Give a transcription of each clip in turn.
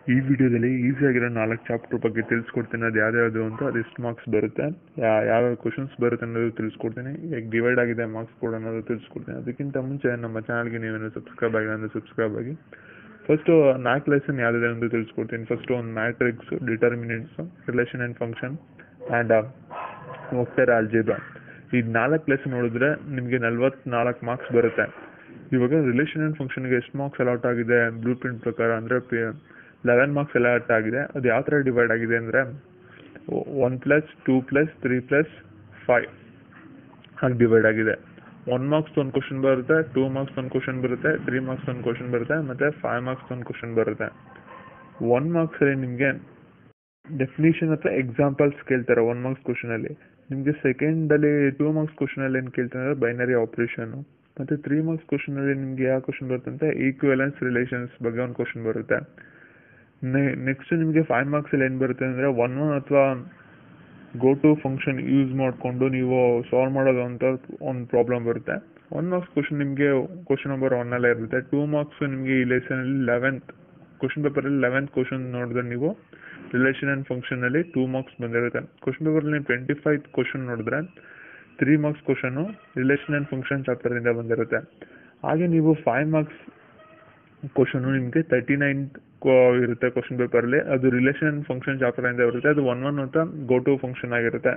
ಈ ವಿಡಿಯೋದಲ್ಲಿ ಈಸಿಯಾಗಿರೋ ನಾಲ್ಕು ಚಾಪ್ಟರ್ ಬಗ್ಗೆ ತಿಳಿಸ್ಕೊಡ್ತೀನಿ ಅದು ಯಾವ್ದು ಅಂತ ಅದು ಎಷ್ಟು ಮಾರ್ಕ್ಸ್ ಬರುತ್ತೆ ಯಾ- ಯಾವ್ಯಾವ ಕ್ವಶನ್ಸ್ ಬರುತ್ತೆ ಅನ್ನೋದು ತಿಳಿಸ್ಕೊಡ್ತೀನಿ ಹೇಗೆ ಡಿವೈಡ್ ಆಗಿದೆ ಮಾರ್ಕ್ಸ್ ಕೂಡ ಅನ್ನೋದು ತಿಳಿಸ್ಕೊಡ್ತೀನಿ ಅದಕ್ಕಿಂತ ಮುಂಚೆ ನಮ್ಮ ಚಾನಲ್ಗೆ ನೀವೇನು ಸಬ್ಸ್ಕ್ರೈಬ್ ಆಗಿಲ್ಲ ಅಂದರೆ ಸಬ್ಸ್ಕ್ರೈಬ್ ಆಗಿ ಫಸ್ಟು ನಾಲ್ಕು ಲೆಸನ್ ಯಾವುದಿದೆ ಅಂತ ತಿಳಿಸ್ಕೊಡ್ತೀನಿ ಫಸ್ಟು ಒಂದು matrix determinants relation and function and vector algebra ಈ ನಾಲ್ಕು ಲೆಸನ್ ನೋಡಿದ್ರೆ ನಿಮಗೆ ನಲ್ವತ್ನಾಲ್ಕು ಮಾರ್ಕ್ಸ್ ಬರುತ್ತೆ ಇವಾಗ ರಿಲೇಷನ್ ಆ್ಯಂಡ್ ಫಂಕ್ಷನ್ಗೆ ಎಷ್ಟು ಮಾರ್ಕ್ಸ್ ಅಲಾಟ್ ಆಗಿದೆ ಬ್ಲೂ ಪ್ರಿಂಟ್ ಪ್ರಕಾರ ಅಂದರೆ ಪಿ ಲೆವೆನ್ ಮಾರ್ಕ್ಸ್ ಅಲಾಟ್ ಆಗಿದೆ ಅದು ಯಾವ ಥರ ಡಿವೈಡ್ ಆಗಿದೆ ಅಂದರೆ one plus two plus three plus five ಹಾಗೆ ಡಿವೈಡ್ ಆಗಿದೆ ಒನ್ ಮಾರ್ಕ್ಸ್ ಒಂದು ಕ್ವಶನ್ ಬರುತ್ತೆ ಟೂ ಮಾರ್ಕ್ಸ್ ಒಂದು ಕ್ವಶನ್ ಬರುತ್ತೆ ತ್ರೀ ಮಾರ್ಕ್ಸ್ ಒಂದು ಕ್ವಶನ್ ಬರುತ್ತೆ ಮತ್ತು ಫೈವ್ ಮಾರ್ಕ್ಸ್ ಒಂದು ಕ್ವಶನ್ ಬರುತ್ತೆ ಒನ್ ಮಾರ್ಕ್ಸಲ್ಲಿ ನಿಮಗೆ ಡೆಫಿನಿಷನ್ ಅಥವಾ ಎಕ್ಸಾಂಪಲ್ಸ್ ಕೇಳ್ತಾರೆ ಒನ್ ಮಾರ್ಕ್ಸ್ ಕ್ವಶನಲ್ಲಿ ನಿಮಗೆ ಸೆಕೆಂಡಲ್ಲಿ ಟೂ ಮಾರ್ಕ್ಸ್ ಕ್ವಶನಲ್ಲಿ ಏನು ಕೇಳ್ತಾರೆ ಅಂದರೆ ಬೈನರಿ ಆಪ್ರೇಷನು ಮತ್ತು ತ್ರೀ ಮಾರ್ಕ್ಸ್ ಕ್ವಶನಲ್ಲಿ ನಿಮಗೆ ಯಾವ ಕ್ವಶನ್ ಬರುತ್ತೆ ಅಂತ ಈಕ್ವಲೆನ್ಸ್ ರಿಲೇಷನ್ಸ್ ಬಗ್ಗೆ ಒಂದು ಕ್ವಶನ್ ಬರುತ್ತೆ ನೆಕ್ಸ್ಟ್ ನಿಮಗೆ ಫೈವ್ ಮಾರ್ಕ್ಸಲ್ಲಿ ಏನು ಬರುತ್ತೆ ಅಂದರೆ ಒನ್ ಒನ್ ಅಥವಾ ಗೋ ಟು ಫಂಕ್ಷನ್ ಯೂಸ್ ಮಾಡಿಕೊಂಡು ನೀವು ಸಾಲ್ವ್ ಮಾಡೋದು ಅಂತ ಒಂದು ಪ್ರಾಬ್ಲಮ್ ಬರುತ್ತೆ ಒನ್ ಮಾರ್ಕ್ಸ್ ಕ್ವಶನ್ ನಿಮಗೆ ಕ್ವಶನ್ ನಂಬರ್ ಒನ್ನಲ್ಲೇ ಇರುತ್ತೆ ಟೂ ಮಾರ್ಕ್ಸ್ ನಿಮಗೆ ಈ ಲೆಸನಲ್ಲಿ ಲೆವೆಂತ್ ಕ್ವಶನ್ ಪೇಪರಲ್ಲಿ ಲೆವೆಂತ್ ಕ್ವಶನ್ ನೋಡಿದ್ರೆ ನೀವು ರಿಲೇಷನ್ ಆ್ಯಂಡ್ ಫಂಕ್ಷನಲ್ಲಿ ಟೂ ಮಾರ್ಕ್ಸ್ ಬಂದಿರುತ್ತೆ ಕ್ವಶನ್ ಪೇಪರಲ್ಲಿ ಟ್ವೆಂಟಿ ಫೈವ್ ಕ್ವಶನ್ ನೋಡಿದ್ರೆ three marks question relation and function ಚಾಪ್ಟರಿಂದ ಬಂದಿರುತ್ತೆ ಹಾಗೆ ನೀವು ಫೈವ್ ಮಾರ್ಕ್ಸ್ ಕ್ವಶನು ನಿಮಗೆ ತರ್ಟಿ ನೈನ್ ಇರುತ್ತೆ ಕ್ವಶನ್ ಪೇಪರಲ್ಲಿ ಅದು ರಿಲೇಷನ್ ಆ್ಯಂಡ್ ಫಂಕ್ಷನ್ ಚಾಪ್ಟರಿಂದ ಬರುತ್ತೆ ಅದು ಒನ್ ಒನ್ ಅಂತ ಗೋ ಟು ಫಂಕ್ಷನ್ ಆಗಿರುತ್ತೆ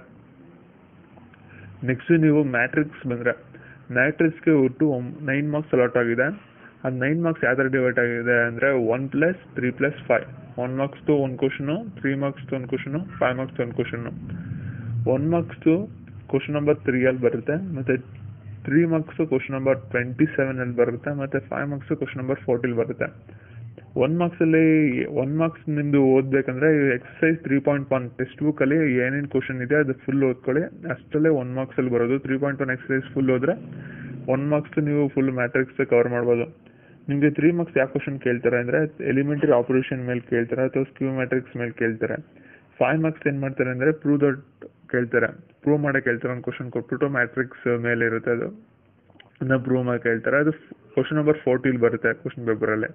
ನೆಕ್ಸ್ಟ್ ನೀವು ಮ್ಯಾಟ್ರಿಕ್ಸ್ ಬಂದರೆ ಮ್ಯಾಟ್ರಿಕ್ಸ್ಗೆ ಒಟ್ಟು ನೈನ್ ಮಾರ್ಕ್ಸ್ ಅಲಾಟ್ ಆಗಿದೆ ಅದು ನೈನ್ ಮಾರ್ಕ್ಸ್ ಯಾವ ಥರ ಡಿವೈಡ್ ಆಗಿದೆ ಅಂದರೆ one plus three plus five one ಮಾರ್ಕ್ಸ್ದು ಒಂದು ಕ್ವಶನು ತ್ರೀ ಮಾರ್ಕ್ಸ್ದು ಒಂದು ಕ್ವಶನು ಫೈವ್ ಮಾರ್ಕ್ಸ್ದು ಒಂದು ಕ್ವಶನು ಒನ್ ಮಾರ್ಕ್ಸ್ದು ಕ್ವಶನ್ ನಂಬರ್ ತ್ರೀಯಲ್ಲಿ ಬರುತ್ತೆ ಮತ್ತು three marks question number twenty ಸೆವೆನಲ್ಲಿ ಬರುತ್ತೆ ಮತ್ತು ಫೈವ್ ಮಾರ್ಕ್ಸು ಕ್ವಶನ್ ನಂಬರ್ ಫೋರ್ಟಿಲಿ ಬರುತ್ತೆ ಒನ್ ಮಾರ್ಕ್ಸಲ್ಲಿ ಒನ್ ಮಾರ್ಕ್ಸ್ ನಿಮ್ಮದು ಓದಬೇಕಂದ್ರೆ exercise three point one text ಬುಕ್ಕಲ್ಲಿ ಏನೇನು ಕ್ವಶನ್ ಇದೆ ಅದು ಫುಲ್ ಓದ್ಕೊಳ್ಳಿ ಅಷ್ಟಲ್ಲೇ ಒನ್ ಮಾರ್ಕ್ಸಲ್ಲಿ ಬರೋದು three point one exercise full ಹೋದರೆ ಒನ್ ಮಾರ್ಕ್ಸ್ ನೀವು ಫುಲ್ ಮ್ಯಾಟ್ರಿಕ್ಸ್ ಕವರ್ ಮಾಡ್ಬೋದು ನಿಮಗೆ ತ್ರೀ ಮಾರ್ಕ್ಸ್ ಯಾವ ಕ್ವಶನ್ ಕೇಳ್ತಾರೆ ಅಂದರೆ ಎಲಿಮೆಂಟರಿ ಆಪರೇಷನ್ ಮೇಲೆ ಕೇಳ್ತಾರೆ ಅಥವಾ ಸ್ಕ್ಯೂ ಮ್ಯಾಟ್ರಿಕ್ಸ್ ಮೇಲೆ ಕೇಳ್ತಾರೆ ಫೈವ್ ಮಾರ್ಕ್ಸ್ ಏನು ಮಾಡ್ತಾರೆ ಅಂದರೆ ಪ್ರೂವ್ ದಟ್ ಕೇಳ್ತಾರೆ ಪ್ರೂವ್ ಮಾಡಕ್ಕೆ ಕೇಳ್ತಾರೆ ಒಂದು ಕ್ವಶನ್ ಕೊಟ್ಬಿಟ್ಟು ಮ್ಯಾಟ್ರಿಕ್ಸ್ ಮೇಲೆ ಇರುತ್ತೆ ಅದು ಅದನ್ನ ಪ್ರೂವ್ ಮಾಡಿ ಕೇಳ್ತಾರೆ ಅದು ಕ್ವಶನ್ ನಂಬರ್ ಫೋರ್ಟಿಲಿ ಬರುತ್ತೆ ಕ್ವಶನ್ ಪೇಪರಲ್ಲಿ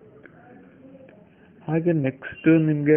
ಹಾಗೆ ನೆಕ್ಸ್ಟ್ ನಿಮಗೆ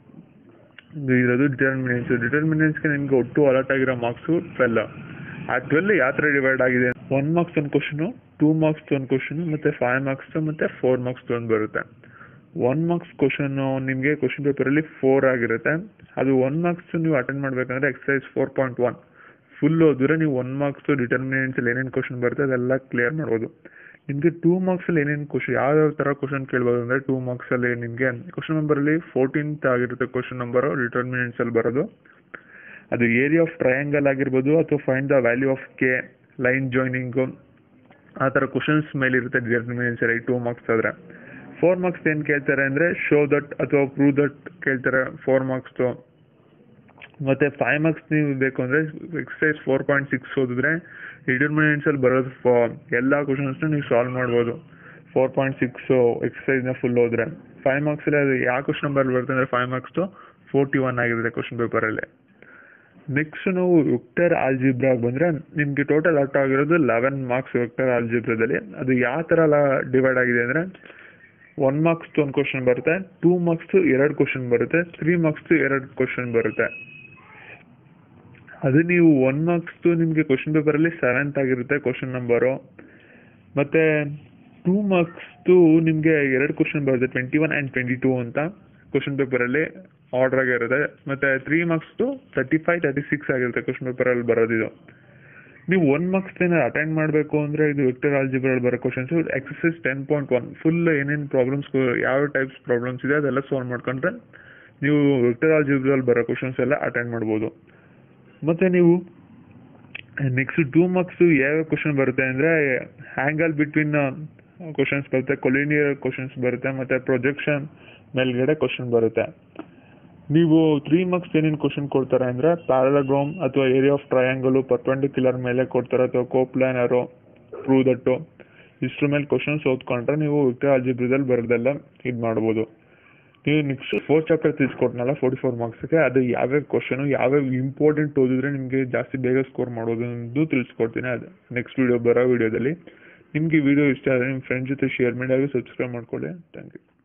ಇರೋದು ಡಿಟರ್ಮಿನೆನ್ಸ್ ಡಿಟರ್ಮಿನೆನ್ಸ್ಗೆ ನಿಮಗೆ ಒಟ್ಟು ಅಲರ್ಟ್ ಆಗಿರೋ ಮಾರ್ಕ್ಸು ಟ್ವೆಲ್ ಆ ಟ್ವೆಲ್ ಯಾವ ಥರ ಡಿವೈಡ್ ಆಗಿದೆ ಒನ್ ಮಾರ್ಕ್ಸ್ ಒಂದು ಕ್ವಶನು ಟೂ ಮಾರ್ಕ್ಸ್ ಒಂದು ಕ್ವಶನು ಮತ್ತು ಫೈವ್ ಮಾರ್ಕ್ಸ್ ಮತ್ತು ಫೋರ್ ಮಾರ್ಕ್ಸ್ ಒಂದು ಬರುತ್ತೆ ಒನ್ ಮಾರ್ಕ್ಸ್ ಕ್ವಶನು ನಿಮಗೆ ಕ್ವಶನ್ ಪೇಪರಲ್ಲಿ ಫೋರ್ ಆಗಿರುತ್ತೆ ಅದು ಒನ್ ಮಾರ್ಕ್ಸ್ ನೀವು ಅಟೆಂಡ್ ಮಾಡಬೇಕಂದ್ರೆ exercise four point one full ಓದಿದ್ರೆ ನೀವು ಒನ್ ಮಾರ್ಕ್ಸ್ ಡಿಟರ್ಮಿನೆಂಟ್ಸಲ್ಲಿ ಏನೇನು ಕ್ವಶನ್ ಬರುತ್ತೆ ಅದೆಲ್ಲ ಕ್ಲಿಯರ್ ಮಾಡ್ಬೋದು ನಿಮಗೆ ಟೂ ಮಾರ್ಕ್ಸಲ್ಲಿ ಏನೇನು ಕ್ವಶನ್ ಯಾವ್ಯಾವ ಥರ ಕ್ವಶನ್ ಕೇಳ್ಬೋದು ಅಂದರೆ ಟೂ ಮಾರ್ಕ್ಸಲ್ಲಿ ನಿಮಗೆ ಕ್ವಶನ್ ನಂಬರಲ್ಲಿ ಫೋರ್ಟೀನ್ತ್ ಆಗಿರುತ್ತೆ ಕ್ವಶನ್ ನಂಬರು ಡಿಟರ್ಮಿನೆಂಟ್ಸಲ್ಲಿ ಬರೋದು ಅದು ಏರಿಯಾ ಆಫ್ ಟ್ರಯಾಂಗಲ್ ಆಗಿರ್ಬೋದು ಅಥವಾ find the value of K line ಜಾಯ್ನಿಂಗು ಆ ಥರ ಕ್ವಶನ್ಸ್ ಮೇಲೆ ಇರುತ್ತೆ ಡಿಟರ್ಮಿನೆನ್ಸಲ್ಲಿ ಟೂ ಮಾರ್ಕ್ಸ್ ಆದರೆ ಫೋರ್ ಮಾರ್ಕ್ಸ್ ಏನು ಕೇಳ್ತಾರೆ ಅಂದರೆ ಶೋ ದಟ್ ಅಥವಾ ಪ್ರೂವ್ ದಟ್ ಕೇಳ್ತಾರೆ ಫೋರ್ ಮಾರ್ಕ್ಸ್ದು ಮತ್ತು ಫೈವ್ ಮಾರ್ಕ್ಸ್ ನೀವು ಬೇಕು ಅಂದರೆ ಎಕ್ಸಸೈಸ್ ಫೋರ್ ಪಾಯಿಂಟ್ ಸಿಕ್ಸ್ ಓದಿದ್ರೆ ಡಿಟರ್ಮಿನೆಂಟ್ಸಲ್ಲಿ ಬರೋದು ಫ ಎಲ್ಲ ಕ್ವಶನ್ಸ್ನ ನೀವು ಸಾಲ್ವ್ ಮಾಡ್ಬೋದು ಫೋರ್ ಪಾಯಿಂಟ್ ಸಿಕ್ಸು ಎಕ್ಸಸೈಸ್ನ ಫುಲ್ ಹೋದ್ರೆ ಫೈವ್ ಮಾರ್ಕ್ಸಲ್ಲಿ ಅದು ಯಾವ ಕ್ವಶನ್ ನಂಬರ್ ಬರುತ್ತೆ ಅಂದರೆ ಫೈವ್ ಮಾರ್ಕ್ಸ್ದು ಫೋರ್ಟಿ ಒನ್ ಆಗಿರುತ್ತೆ ಕ್ವಶನ್ ಪೇಪರಲ್ಲಿ ನೆಕ್ಸ್ಟ್ ನಾವು ವಿಕ್ಟರ್ ಆಲ್ಜಿಬ್ರಾಗ್ ಬಂದರೆ ನಿಮಗೆ ಟೋಟಲ್ ಅರ್ಥ ಆಗಿರೋದು ಲೆವೆನ್ ಮಾರ್ಕ್ಸ್ ವಿಕ್ಟರ್ ಆಲ್ಜಿಬ್ರಾದಲ್ಲಿ ಅದು ಯಾವ ಥರ ಎಲ್ಲ ಡಿವೈಡ್ ಆಗಿದೆ ಅಂದರೆ ಒನ್ ಮಾರ್ಕ್ಸ್ದು ಒಂದು ಕ್ವಶನ್ ಬರುತ್ತೆ ಟೂ ಮಾರ್ಕ್ಸ್ದು ಎರಡು ಕ್ವಶನ್ ಬರುತ್ತೆ ತ್ರೀ ಮಾರ್ಕ್ಸ್ದು ಎರಡು ಕ್ವಶನ್ ಬರುತ್ತೆ ಅದು ನೀವು ಒನ್ ಮಾರ್ಕ್ಸ್ದು ನಿಮಗೆ ಕ್ವಶನ್ ಪೇಪರಲ್ಲಿ ಸೆವೆಂತ್ ಆಗಿರುತ್ತೆ ಕ್ವಶನ್ ನಂಬರು ಮತ್ತು ಟೂ ಮಾರ್ಕ್ಸ್ದು ನಿಮಗೆ ಎರಡು ಕ್ವಶನ್ ಬರುತ್ತೆ twenty one and twenty two ಅಂತ ಕ್ವಶನ್ ಪೇಪರಲ್ಲಿ ಆರ್ಡರ್ ಆಗಿರುತ್ತೆ ಮತ್ತು ತ್ರೀ ಮಾರ್ಕ್ಸ್ದು ತರ್ಟಿ ಫೈವ್ ತರ್ಟಿ ಸಿಕ್ಸ್ ಆಗಿರುತ್ತೆ ಕ್ವಶನ್ ಪೇಪರಲ್ಲಿ ಬರೋದಿದು ನೀವು ಒನ್ ಮಾರ್ಕ್ಸ್ ಏನಾದ್ರು ಅಟೆಂಡ್ ಮಾಡಬೇಕು ಅಂದರೆ ಇದು ವಿಕ್ಟರ್ ಆಲ್ಜಿಬ್ರಲ್ಲಿ ಬರೋ questions exercise ten point one full ಏನೇನು ಪ್ರಾಬ್ಲಮ್ಸ್ ಯಾವ ಟೈಪ್ಸ್ ಪ್ರಾಬ್ಲಮ್ಸ್ ಇದೆ ಅದೆಲ್ಲ ಸಾಲ್ವ್ ಮಾಡ್ಕೊಂಡ್ರೆ ನೀವು ವಿಕ್ಟರ್ ಆಲ್ಜಿಬ್ರಲ್ಲಿ ಬರೋ ಕ್ವಶನ್ಸ್ ಎಲ್ಲ ಅಟೆಂಡ್ ಮಾಡ್ಬೋದು ಮತ್ತು ನೀವು ನೆಕ್ಸ್ಟ್ ಟೂ ಮಾರ್ಕ್ಸು ಯಾವ್ಯಾವ ಕ್ವಶನ್ ಬರುತ್ತೆ ಅಂದರೆ ಹ್ಯಾಂಗಲ್ ಬಿಟ್ವೀನ್ ಕ್ವಶನ್ಸ್ ಬರುತ್ತೆ ಕೊಲಿನಿಯರ್ ಕ್ವಶನ್ಸ್ ಬರುತ್ತೆ ಮತ್ತು ಪ್ರೊಜೆಕ್ಷನ್ ಮೇಲ್ಗಡೆ ಕ್ವಶನ್ ಬರುತ್ತೆ ನೀವು ತ್ರೀ ಮಾರ್ಕ್ಸ್ ಏನೇನು ಕ್ವಶನ್ ಕೊಡ್ತಾರೆ ಅಂದರೆ ಪ್ಯಾರಲಗ್ರಾಮ್ ಅಥವಾ ಏರಿಯಾ ಆಫ್ ಟ್ರಯಾಂಗಲು ಪರ್ಪೆಂಡಿಕ್ಯುಲರ್ ಮೇಲೆ ಕೊಡ್ತಾರೆ ಅಥವಾ ಕೋಪ್ಲಾನರು ಪ್ರೂವ್ ದಟ್ಟು ಇಷ್ಟ್ರ ಮೇಲೆ ಕ್ವಶನ್ಸ್ ಓದ್ಕೊಂಡ್ರೆ ನೀವು ವಿಕ್ಟರ್ ಆಲ್ಜಿಬ್ರದಲ್ಲಿ ಬರೋದೆಲ್ಲ ಇದು ಮಾಡ್ಬೋದು ನೀವು ನೆಕ್ಸ್ಟ್ ಫೋರ್ ಚಾಪ್ಟರ್ ತಿಳಿಸ್ಕೊಟ್ನಲ್ಲ ಫೋರ್ಟಿ ಫೋರ್ ಮಾರ್ಕ್ಸ್ಗೆ ಅದು ಯಾವ್ಯಾವ ಕ್ವಶನು ಯಾವ್ಯಾವ ಇಂಪಾರ್ಟೆಂಟ್ ಓದಿದ್ರೆ ನಿಮಗೆ ಜಾಸ್ತಿ ಬೇಗ ಸ್ಕೋರ್ ಮಾಡೋದು ಎಂದು ತಿಳಿಸ್ಕೊಡ್ತೀನಿ ಅದು ನೆಕ್ಸ್ಟ್ ವಿಡಿಯೋ ಬರೋ ವಿಡಿಯೋದಲ್ಲಿ ನಿಮಗೆ ವಿಡಿಯೋ ಇಷ್ಟ ಆದರೆ ನಿಮ್ಮ ಫ್ರೆಂಡ್ ಜೊತೆ ಶೇರ್ ಮಾಡಿ ಹಾಗೂ ಸಬ್ಸ್ಕ್ರೈಬ್ ಮಾಡ್ಕೊಳ್ಳಿ ಥ್ಯಾಂಕ್ ಯು